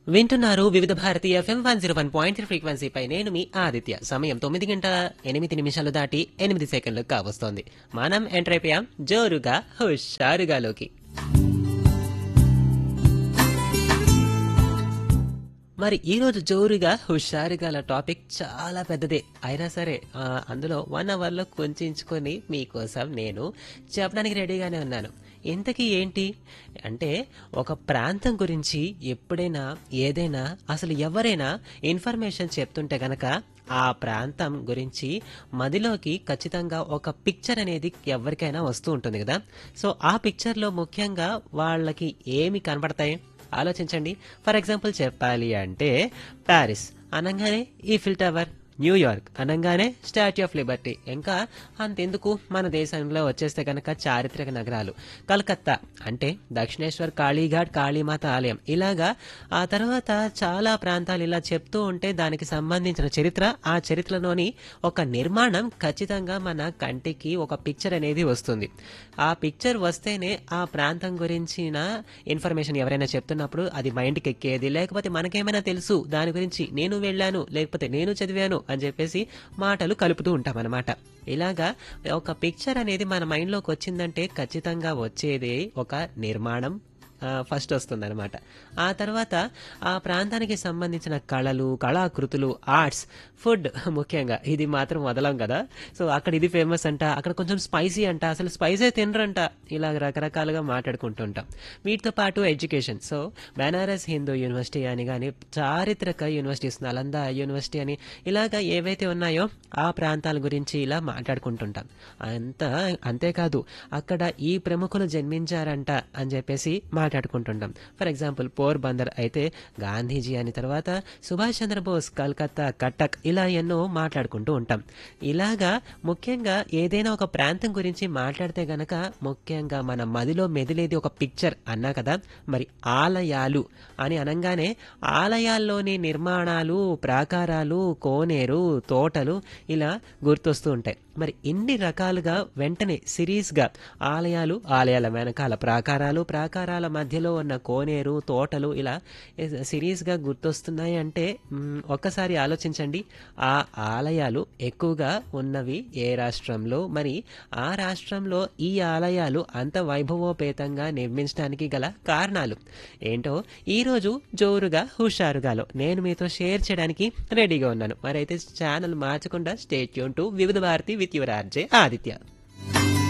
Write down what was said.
వింటున్నారు Vividh Bharati FM one zero one point ఫ్రీక్వెన్సీపై నేను మీ ఆదిత్య సమయం తొమ్మిది గంటల ఎనిమిది నిమిషాలు దాటి ఎనిమిది సెకండ్లు కావస్తోంది మనం ఎంటర్ అయిపోయాం జోరుగా హుషారుగాలోకి మరి ఈ రోజు జోరుగా హుషారుగాల టాపిక్ చాలా పెద్దదే అయినా సరే ఆ, అందులో వన్ అవర్లో కొంచెంచుకొని మీకోసం నేను చెప్పడానికి రెడీగానే ఉన్నాను ఇంతకీ ఏంటి అంటే ఒక ప్రాంతం గురించి ఎప్పుడైనా ఏదైనా అసలు ఎవరైనా ఇన్ఫర్మేషన్ చెప్తుంటే గనక ఆ ప్రాంతం గురించి మదిలోకి ఖచ్చితంగా ఒక పిక్చర్ అనేది ఎవరికైనా వస్తూ ఉంటుంది కదా సో ఆ పిక్చర్లో ముఖ్యంగా వాళ్ళకి ఏమి కనబడతాయి ఆలోచించండి ఫర్ ఎగ్జాంపుల్ చెప్పాలి అంటే ప్యారిస్ అనగానే ఈఫిల్ టవర్ న్యూయార్క్ అనగానే స్టాచ్యూ ఆఫ్ లిబర్టీ ఇంకా అంతెందుకు మన దేశంలో వచ్చేస్తే కనుక చారిత్రక నగరాలు కలకత్తా అంటే దక్షిణేశ్వర్ కాళీఘాట్ కాళీమాత ఆలయం ఇలాగా ఆ తర్వాత చాలా ప్రాంతాలు ఇలా చెప్తూ ఉంటే దానికి సంబంధించిన చరిత్ర ఆ చరిత్రలోని ఒక నిర్మాణం ఖచ్చితంగా మన కంటికి ఒక పిక్చర్ అనేది వస్తుంది ఆ పిక్చర్ వస్తేనే ఆ ప్రాంతం గురించిన ఇన్ఫర్మేషన్ ఎవరైనా చెప్తున్నప్పుడు అది మైండ్కి ఎక్కేది లేకపోతే మనకేమైనా తెలుసు దాని గురించి నేను వెళ్ళాను లేకపోతే నేను చదివాను అని చెప్పేసి మాటలు కలుపుతూ ఉంటాం అనమాట ఇలాగా ఒక పిక్చర్ అనేది మన మైండ్లోకి వచ్చిందంటే ఖచ్చితంగా వచ్చేది ఒక నిర్మాణం ఫస్ట్ వస్తుంది అనమాట ఆ తర్వాత ఆ ప్రాంతానికి సంబంధించిన కళలు కళాకృతులు ఆర్ట్స్ ఫుడ్ ముఖ్యంగా ఇది మాత్రం వదలం కదా సో అక్కడ ఇది ఫేమస్ అంట అక్కడ కొంచెం స్పైసీ అంట అసలు స్పైసే తినరంట ఇలా రకరకాలుగా మాట్లాడుకుంటుంటాం వీటితో పాటు education so Banaras Hindu university అని కానీ చారిత్రక యూనివర్సిటీస్ నలంద యూనివర్సిటీ అని ఇలాగా ఏవైతే ఉన్నాయో ఆ ప్రాంతాల గురించి ఇలా మాట్లాడుకుంటుంటాం అంత అంతేకాదు అక్కడ ఈ ప్రముఖులు జన్మించారంట అని చెప్పేసి మాట్లాడుకుంటుంటాం ఫర్ ఎగ్జాంపుల్ పోర్ బందర్ అయితే గాంధీజీ అని తర్వాత సుభాష్ చంద్రబోస్ కల్కత్తా కటక్ ఇలా ఎన్నో మాట్లాడుకుంటూ ఉంటాం ఇలాగా ముఖ్యంగా ఏదైనా ఒక ప్రాంతం గురించి మాట్లాడితే గనక ముఖ్యంగా మన మదిలో మెదిలేది ఒక పిక్చర్ అన్నా కదా మరి ఆలయాలు అని అనగానే ఆలయాల్లోని నిర్మాణాలు ప్రాకారాలు కోనేరు తోటలు ఇలా గుర్తొస్తూ ఉంటాయి మరి ఇన్ని రకాలుగా వెంటనే సిరీస్గా ఆలయాలు ఆలయాల వెనకాల ప్రాకారాలు ప్రాకారాల మధ్యలో ఉన్న కోనేరు తోటలు ఇలా సిరీస్గా గుర్తొస్తున్నాయి అంటే మ్, ఒక్కసారి ఆలోచించండి ఆ ఆలయాలు ఎక్కువగా ఉన్నవి ఏ రాష్ట్రంలో మరి ఆ రాష్ట్రంలో ఈ ఆలయాలు అంత వైభవోపేతంగా నిర్మించడానికి గల కారణాలు ఏంటో ఈరోజు జోరుగా హుషారుగాలో నేను మీతో షేర్ చేయడానికి రెడీగా ఉన్నాను మరైతే ఛానల్ మార్చకుండా స్టేట్ యూన్ to Vividh Bharati with your RJ Aditya